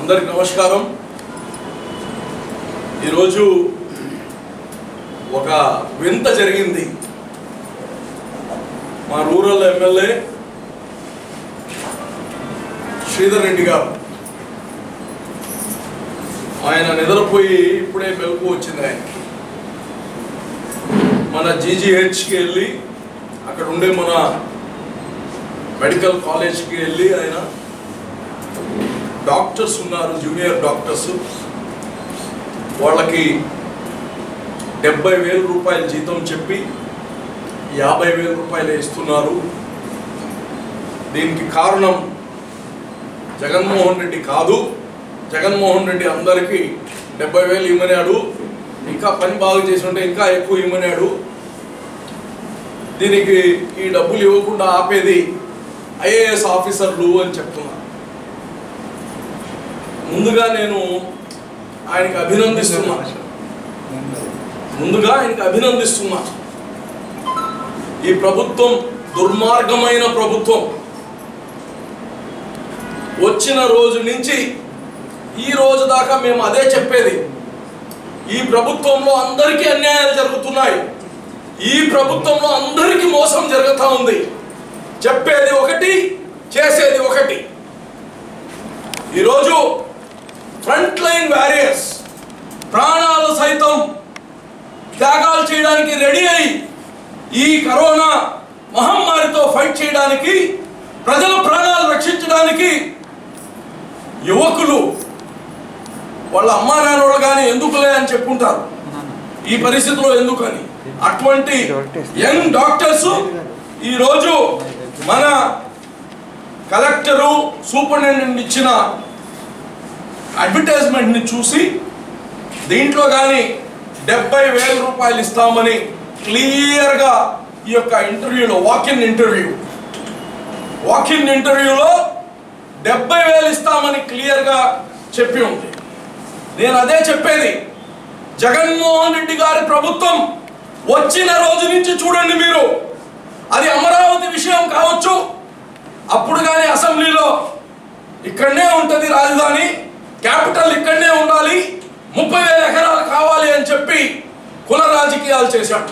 అందరికి నమస్కారం ఈరోజు ఒక వింత జరిగింది మా రూరల్ ఎమ్మెల్యే శ్రీధర్ రెడ్డి గారు ఆయన నిద్రపోయి ఇప్పుడే మెలకు వచ్చింది ఆయనకి మన జీజీహెచ్కి వెళ్ళి అక్కడ ఉండే మన మెడికల్ కాలేజ్కి వెళ్ళి ఆయన డాక్టర్స్ ఉన్నారు జూనియర్ డాక్టర్స్ వాళ్ళకి డెబ్బై వేల రూపాయల జీతం చెప్పి యాభై వేల రూపాయలు ఇస్తున్నారు దీనికి కారణం జగన్మోహన్ రెడ్డి కాదు జగన్మోహన్ రెడ్డి అందరికీ డెబ్బై వేలు ఇమ్మనాడు ఇంకా పని బాగా చేసి ఉంటే ఇంకా ఎక్కువ ఇమ్మనాడు దీనికి ఈ డబ్బులు ఇవ్వకుండా ఆపేది ఐఏఎస్ ఆఫీసర్లు అని చెప్తున్నా ముందుగా నేను ఆయనకి అభినందిస్తున్నా ముందుగా ఆయనకి అభినందిస్తున్నా ఈ ప్రభుత్వం దుర్మార్గమైన ప్రభుత్వం వచ్చిన రోజు నుంచి ఈ రోజు దాకా మేము అదే చెప్పేది ఈ ప్రభుత్వంలో అందరికీ అన్యాయాలు జరుగుతున్నాయి ఈ ప్రభుత్వంలో అందరికీ మోసం జరుగుతూ ఉంది చెప్పేది ఒకటి చేసేది ఒకటి ఈరోజు ఫ్రంట్ లైన్ వ్యారియర్స్ ప్రాణాలు సైతం త్యాగాలు చేయడానికి రెడీ అయి ఈ కరోనా మహమ్మారితో ఫైట్ చేయడానికి ప్రజల ప్రాణాలు రక్షించడానికి యువకులు వాళ్ళ అమ్మా నాన్నోళ్ళు కానీ ఎందుకులే అని చెప్పుకుంటారు ఈ పరిస్థితిలో ఎందుకని అటువంటి యంగ్ డాక్టర్స్ ఈరోజు మన కలెక్టరు సూపరింటెండెంట్ ఇచ్చిన అడ్వర్టైజ్మెంట్ని చూసి దీంట్లో కానీ డెబ్బై వేల రూపాయలు ఇస్తామని క్లియర్గా ఈ యొక్క ఇంటర్వ్యూలో వాకిన్ ఇంటర్వ్యూ వాకిన్ ఇంటర్వ్యూలో డెబ్బై వేలు ఇస్తామని క్లియర్గా చెప్పి ఉంది నేను అదే చెప్పేది జగన్మోహన్ రెడ్డి గారి ప్రభుత్వం వచ్చిన రోజు నుంచి చూడండి మీరు అది అమరావతి విషయం కావచ్చు అప్పుడు కానీ అసెంబ్లీలో ఇక్కడనే ఉంటుంది రాజధాని క్యాపిటల్ ఇక్కడనే ఉండాలి ముప్పై వేల ఎకరాలు కావాలి అని చెప్పి కుల రాజకీయాలు చేశాడు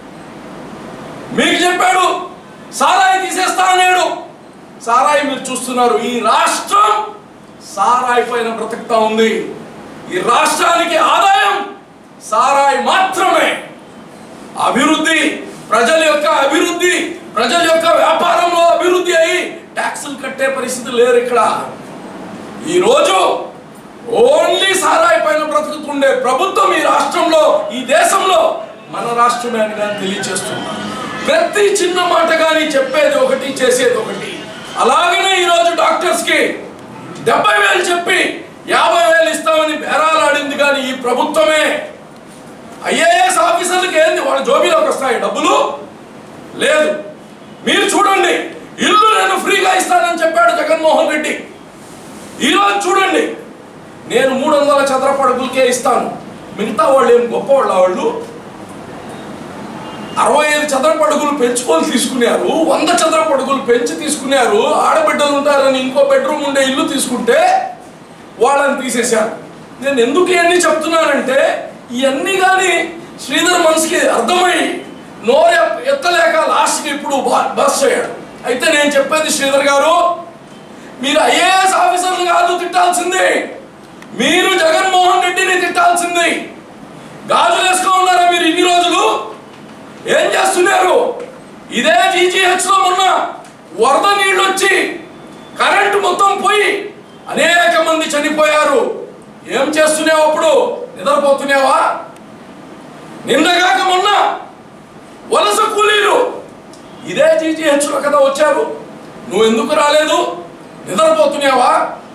మీకు చెప్పాడు సారాయి తీసేస్తా అన్నాడు సారాయి మీరు చూస్తున్నారు ఈ రాష్ట్రం సారాయి పైన బ్రతుకుతా ఉంది ఈ రాష్ట్రానికి ఆదాయం సారాయి మాత్రమే అభివృద్ధి ప్రజల యొక్క అభివృద్ధి ప్రజల యొక్క వ్యాపారంలో అభివృద్ధి అయి ట్యాక్సులు కట్టే పరిస్థితి లేరు ఇక్కడ ఈరోజు ఓన్లీ సారాయి పైన బ్రతుకుతుండే ప్రభుత్వం ఈ రాష్ట్రంలో ఈ దేశంలో మన రాష్ట్రమే అని కానీ తెలియచేస్తున్నా ప్రతి చిన్న మాట కానీ చెప్పేది ఒకటి చేసేది ఒకటి అలాగనే ఈరోజు డాక్టర్స్కి డెబ్బై వేలు చెప్పి యాభై వేలు ఇస్తామని బేరాలాడింది కానీ ఈ ప్రభుత్వమే ఐఏఎస్ ఆఫీసర్లకి ఏంది వాళ్ళ జోబీలోకి వస్తాయి డబ్బులు లేదు మీరు చూడండి ఇల్లు నేను ఫ్రీగా ఇస్తానని చెప్పాడు జగన్మోహన్ రెడ్డి ఈరోజు చూడండి నేను మూడు వందల చదరపు అడుగులకే ఇస్తాను మిగతా వాళ్ళు ఏం గొప్పవాళ్ళ వాళ్ళు అరవై ఐదు చదరపు అడుగులు పెంచుకొని తీసుకున్నారు వంద చదరపు అడుగులు పెంచి తీసుకున్నారు ఆడబిడ్డలు ఉంటారని ఇంకో బెడ్రూమ్ ఉండే ఇల్లు తీసుకుంటే వాళ్ళని తీసేశారు నేను ఎందుకు ఇవన్నీ చెప్తున్నానంటే ఇవన్నీ కానీ శ్రీధర్ మనసుకి అర్థమై నోరు ఎప్- ఎత్తలేక లాస్ట్కి ఇప్పుడు బా- బస్ అయ్యాడు అయితే నేను చెప్పేది శ్రీధర్ గారు మీరు ఐఏఎస్ ఆఫీసర్లు కాదు తిట్టాల్సింది మీరు జగన్మోహన్ రెడ్డిని తిట్టాల్సింది గాజులు వేసుకో ఉన్నారా మీరు ఇన్ని రోజులు ఏం చేస్తున్నారు ఇదే జీజీహెచ్ లో మొన్న వరద నీళ్ళు వచ్చి కరెంటు మొత్తం పోయి అనేక మంది చనిపోయారు ఏం చేస్తున్నావు అప్పుడు నిద్రపోతున్నావా నిన్నగాక మొన్న వలస కూలీలు ఇదే జీజీహెచ్ లో కదా వచ్చారు నువ్వు ఎందుకు రాలేదు నిద్రపోతున్నావా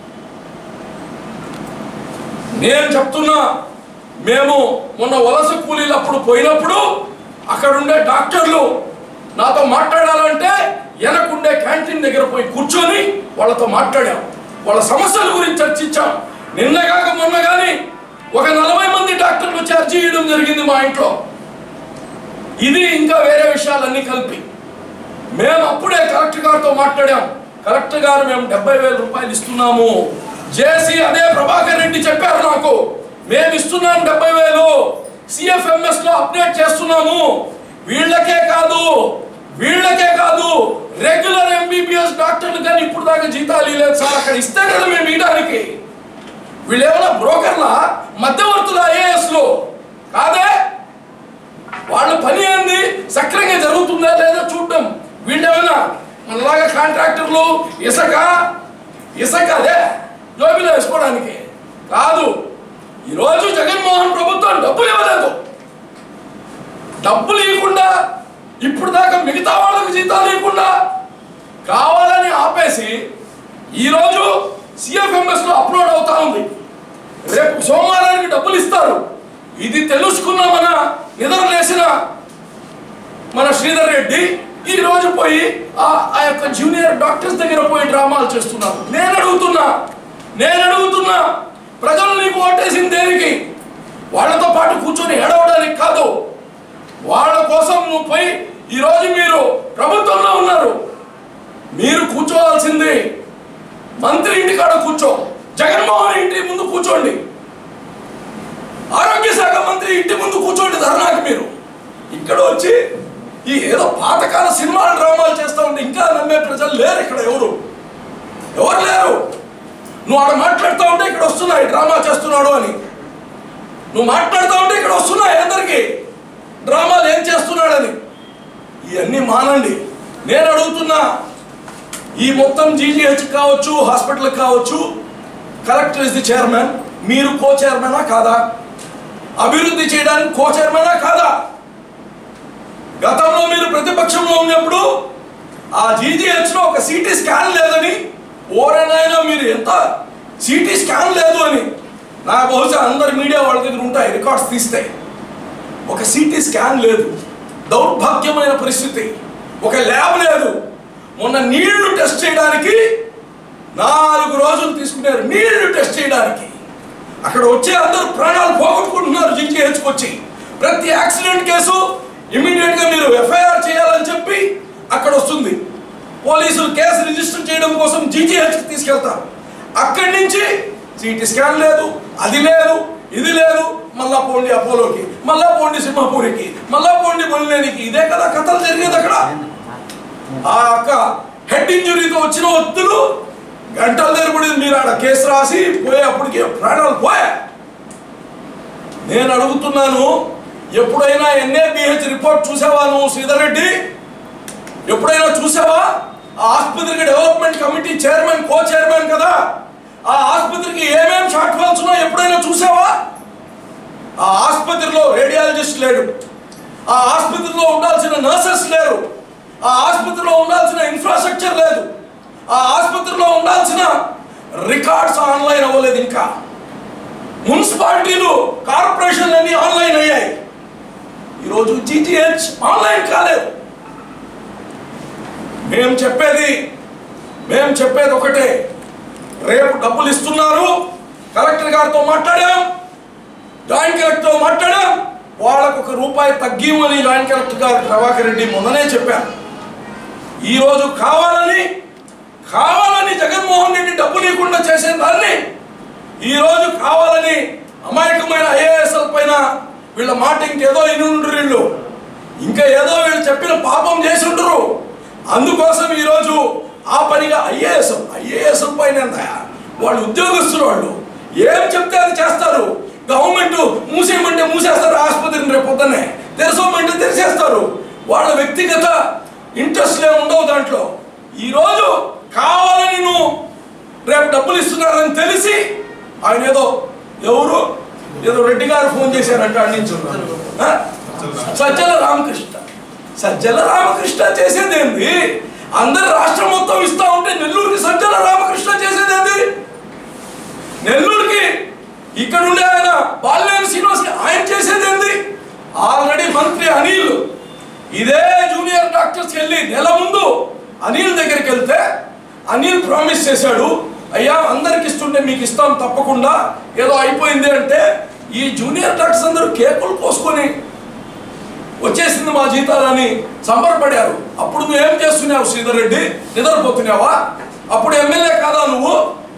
నేను చెప్తున్నా మేము మొన్న వలస కూలీలు అప్పుడు పోయినప్పుడు అక్కడ ఉండే డాక్టర్లు నాతో మాట్లాడాలంటే వెనకుండే క్యాంటీన్ దగ్గర పోయి కూర్చొని వాళ్ళతో మాట్లాడాం వాళ్ళ సమస్యల గురించి చర్చించాం నిన్నగాక మొన్న కానీ ఒక నలభై మంది డాక్టర్లు వచ్చి అర్జీ చేయడం జరిగింది మా ఇంట్లో ఇది ఇంకా వేరే విషయాలన్నీ కలిపి మేము అప్పుడే కలెక్టర్ గారితో మాట్లాడాం కలెక్టర్ గారు మేము డెబ్బై వేల రూపాయలు ఇస్తున్నాము జేసీ అదే ప్రభాకర్ రెడ్డి చెప్పారు నాకు మేము ఇస్తున్నాం డెబ్బై వేలు సిఎఫ్ఎంఎస్ లో అప్డేట్ చేస్తున్నాము వీళ్ళకే కాదు వీళ్ళకే కాదు రెగ్యులర్ ఎంబీబీఎస్ డాక్టర్లు కానీ ఇప్పుడు దాకా జీతాలు ఇవ్వలేదు సార్ అక్కడ ఇస్తే కదా మేము ఇవ్వడానికి వీళ్ళు ఏమైనా బ్రోకర్లా మధ్యవర్తుల ఐఏఎస్ లో కాదే వాళ్ళ పని ఏంది సక్రంగా జరుగుతుందా లేదా చూడటం వీళ్ళేమైనా మనలాగా కాంట్రాక్టర్లు ఇసక ఇసక అదే జోబిలో వేసుకోవడానికి కాదు ఈరోజు జగన్మోహన్ ప్రభుత్వం డబ్బులు ఇవ్వలేదు డబ్బులు ఇవ్వకుండా ఇప్పుడు దాకా మిగతా వాళ్ళకు జీతాలు ఇవ్వకుండా కావాలని ఆపేసి ఈరోజు సిఎఫ్ఎంఎస్ లో అప్లోడ్ అవుతా ఉంది రేపు సోమవారానికి డబ్బులు ఇస్తారు ఇది తెలుసుకున్న మన నిద్రలేసిన మన శ్రీధర్ రెడ్డి ఈ రోజు పోయి ఆ ఆ యొక్క జూనియర్ డాక్టర్స్ దగ్గర పోయి డ్రామాలు చేస్తున్నారు నేను అడుగుతున్నా నేను అడుగుతున్నా ప్రజలు నీకు ఓటేసింది దేనికి వాళ్ళతో పాటు కూర్చొని ఏడవడానికి కాదు వాళ్ళ కోసం నువ్వు పోయి ఈ రోజు మీరు ప్రభుత్వంలో ఉన్నారు మీరు కూర్చోవాల్సింది మంత్రి ఇంటి కాడ కూర్చో జగన్మోహన్ ఇంటి ముందు కూర్చోండి ఆరోగ్య శాఖ మంత్రి ఇంటి ముందు కూర్చోండి ధర్నాకి మీరు ఇక్కడ వచ్చి ఈ ఏదో పాతకాల సినిమాల డ్రామాలు చేస్తా ఉంటే ఇంకా నమ్మే ప్రజలు లేరు ఇక్కడ ఎవరు ఎవరు లేరు నువ్వు ఆడ మాట్లాడుతూ ఉంటే ఇక్కడ వస్తున్నాయి డ్రామా చేస్తున్నాడు అని నువ్వు మాట్లాడుతూ ఉంటే ఇక్కడ వస్తున్నాయి అందరికి డ్రామాలు ఏం చేస్తున్నాడని ఇవన్నీ మానండి నేను అడుగుతున్నా ఈ మొత్తం జీజీహెచ్ కావచ్చు హాస్పిటల్ కావచ్చు కలెక్టర్ ఇస్ ది చైర్మన్ మీరు కో చైర్మనా కాదా అభివృద్ధి చేయడానికి కో చైర్మనా కాదా గతంలో మీరు ప్రతిపక్షంలో ఉన్నప్పుడు ఆ జీజీహెచ్ లో ఒక సిటీ స్కాన్ లేదని ఓరైనా మీరు ఎంత సిటీ స్కాన్ లేదు అని నా బహుశా అందరు మీడియా వాళ్ళ దగ్గర ఉంటాయి రికార్డ్స్ తీస్తే ఒక సిటీ స్కాన్ లేదు దౌర్భాగ్యమైన పరిస్థితి ఒక ల్యాబ్ లేదు మొన్న నీళ్లు టెస్ట్ చేయడానికి నాలుగు రోజులు తీసుకున్నారు నీళ్లు టెస్ట్ చేయడానికి అక్కడ వచ్చే అందరూ ప్రాణాలు పోగొట్టుకుంటున్నారు జింకేహెచ్కి వచ్చి ప్రతి యాక్సిడెంట్ కేసు ఇమీడియట్ గా మీరు ఎఫ్ఐఆర్ చేయాలని చెప్పి అక్కడ వస్తుంది పోలీసులు కేసు రిజిస్టర్ చేయడం కోసం జీజీహెచ్కి తీసుకెళ్తారు అక్కడి నుంచి సిటీ స్కాన్ లేదు అది లేదు ఇది లేదు మళ్ళా పోండి అపోలోకి మళ్ళా పోండి సింహపూరికి మళ్ళా పోండి బొల్లేనికి ఇదే కదా కథలు జరిగేది అక్కడ ఆ యొక్క హెడ్ ఇంజురీతో వచ్చిన ఒత్తులు గంటల తరబడి మీరు ఆడ కేసు రాసి పోయేప్పటికి ప్రాణాలు పోయా నేను అడుగుతున్నాను ఎప్పుడైనా ఎన్ఏబిహెచ్ రిపోర్ట్ చూసావా నువ్వు శ్రీధర్ రెడ్డి ఎప్పుడైనా చూసావా ఆ ఆసుపత్రికి development committee chairman co chairman కదా ఆ ఆసుపత్రికి ఏమేం షార్ట్ ఫాల్స్ ఉన్నాయో ఎప్పుడైనా చూసావా ఆ ఆసుపత్రిలో రేడియాలజిస్ట్ లేడు ఆ ఆసుపత్రిలో ఉండాల్సిన నర్సెస్ లేరు ఆ ఆసుపత్రిలో ఉండాల్సిన ఇన్ఫ్రాస్ట్రక్చర్ లేదు ఆ ఆసుపత్రిలో ఉండాల్సిన రికార్డ్స్ ఆన్లైన్ అవ్వలేదు ఇంకా మున్సిపాలిటీలు కార్పొరేషన్లు అన్ని ఆన్లైన్ అయ్యాయి ఈరోజు జీటీహెచ్ ఆన్లైన్ కాలేదు మేము చెప్పేది మేము చెప్పేది ఒకటే రేపు డబ్బులు ఇస్తున్నారు కలెక్టర్ గారితో మాట్లాడాం జాయింట్ కలెక్టర్తో మాట్లాడాం వాళ్ళకు ఒక రూపాయి తగ్గిమని జాయింట్ కలెక్టర్ గారు ప్రభాకర్ రెడ్డి మొన్ననే చెప్పారు ఈరోజు కావాలని కావాలని జగన్మోహన్ రెడ్డి డబ్బు లేకుండా చేసే దాన్ని ఈరోజు కావాలని అమాయకమైన ఐఏఎస్ఎల్ పైన వీళ్ళ మాట ఇంకేదో ఇనుండ్రు వీళ్ళు ఇంకా ఏదో వీళ్ళు చెప్పిన పాపం చేసి ఉండరు అందుకోసం ఈరోజు ఆ పనిగా ఐఏఎస్ ఐఏఎస్ పైన ఏందయ్యా? వాళ్ళు ఉద్యోగస్తులు వాళ్ళు ఏం చెప్తే అది చేస్తారు గవర్నమెంట్ మూసేయమంటే మూసేస్తారు ఆసుపత్రిని రేపు పొద్దున్నే తెరసోమంటే తెరిచేస్తారు వాళ్ళ వ్యక్తిగత ఇంట్రెస్ట్లే ఉండవు దాంట్లో ఈరోజు కావాలని నువ్వు రేపు డబ్బులు ఇస్తున్నారని తెలిసి ఆయన ఏదో ఎవరు ఏదో రెడ్డి గారు ఫోన్ చేశారంట అడి నుంచి ఆ? సజ్జల రామకృష్ణ సజ్జల రామకృష్ణ చేసేది ఏంది అందరు రాష్ట్రం మొత్తం ఇస్తా ఉంటే నెల్లూరుకి సజ్జల రామకృష్ణ చేసేది ఏంది నెల్లూరుకి ఇక్కడ ఉండే ఆయన బాలినేని శ్రీనివాస్ ఆయన చేసేది ఏంది ఆల్రెడీ మంత్రి అనిల్ ఇదే జూనియర్ డాక్టర్స్కి వెళ్ళి నెల ముందు అనిల్ దగ్గరికి వెళ్తే అనిల్ ప్రామిస్ చేశాడు అయ్యా అందరికి ఇస్తుంటే మీకు ఇస్తాం తప్పకుండా ఏదో అయిపోయింది అంటే ఈ జూనియర్ డాక్టర్స్ అందరూ కేకులు కోసుకొని వచ్చేసింది మా జీతాలని సంబరపడారు అప్పుడు నువ్వు ఏం చేస్తున్నావు శ్రీధర్ రెడ్డి నిద్రపోతున్నావా అప్పుడు ఎమ్మెల్యే కాదా నువ్వు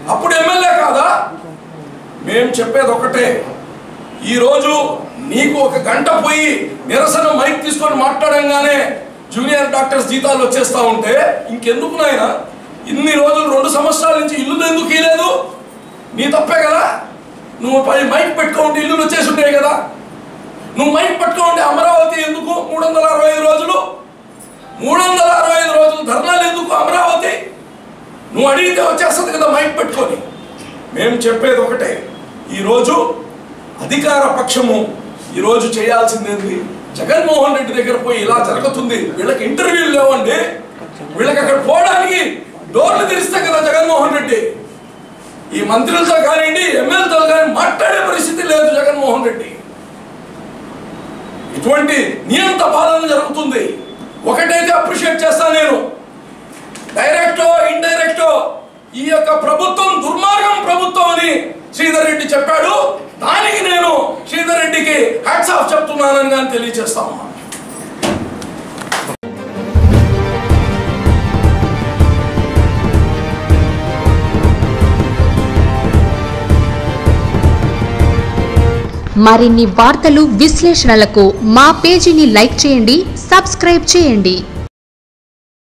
అప్పుడు ఎమ్మెల్యే కాదా మేము చెప్పేది ఒకటే ఈరోజు నీకు ఒక గంట పోయి నిరసన మైక్ తీసుకొని మాట్లాడంగానే జూనియర్ డాక్టర్స్ జీతాలు వచ్చేస్తా ఉంటే ఇంకెందుకు నాయన ఇన్ని రోజులు రెండు సంవత్సరాల నుంచి ఇల్లు ఎందుకు ఇలేదు నీ తప్పే కదా నువ్వు పై మైక్ పెట్టుకుంటే ఇల్లులు వచ్చేసి ఉంటాయి కదా నువ్వు మైక్ పట్టుకుంటే అమరావతి ఎందుకు మూడు వందల అరవై ఐదు రోజులు మూడు వందల అరవై ఐదు రోజులు ధర్నాలు ఎందుకు అమరావతి నువ్వు అడిగితే వచ్చేస్తుంది కదా మైక్ పెట్టుకొని మేము చెప్పేది ఒకటే ఈరోజు అధికార పక్షము ఈరోజు చేయాల్సిందేంది జగన్మోహన్ రెడ్డి దగ్గర పోయి ఇలా జరుగుతుంది వీళ్ళకి ఇంటర్వ్యూలు లేవండి వీళ్ళకి అక్కడ పోవడానికి డోర్లు తెరిస్తే కదా జగన్మోహన్ రెడ్డి ఈ మంత్రులతో కానివ్వండి ఎమ్మెల్యేతో కానీ మాట్లాడే పరిస్థితి లేదు జగన్మోహన్ రెడ్డి ఇటువంటి నియంత పాలన జరుగుతుంది ఒకటైతే అప్రిషియేట్ చేస్తాను నేను డైరెక్టో ఇండైరెక్టో ఈ యొక్క ప్రభుత్వం దుర్మార్గం ప్రభుత్వం అని శ్రీధర్ రెడ్డి చెప్పాడు దానికి నేను శ్రీధర్ రెడ్డికి హ్యాట్స్ ఆఫ్ చెప్తున్నానని కానీ తెలియజేస్తా ఉన్నాను మరిన్ని వార్తలు విశ్లేషణలకు మా పేజీని లైక్ చేయండి సబ్స్క్రైబ్ చేయండి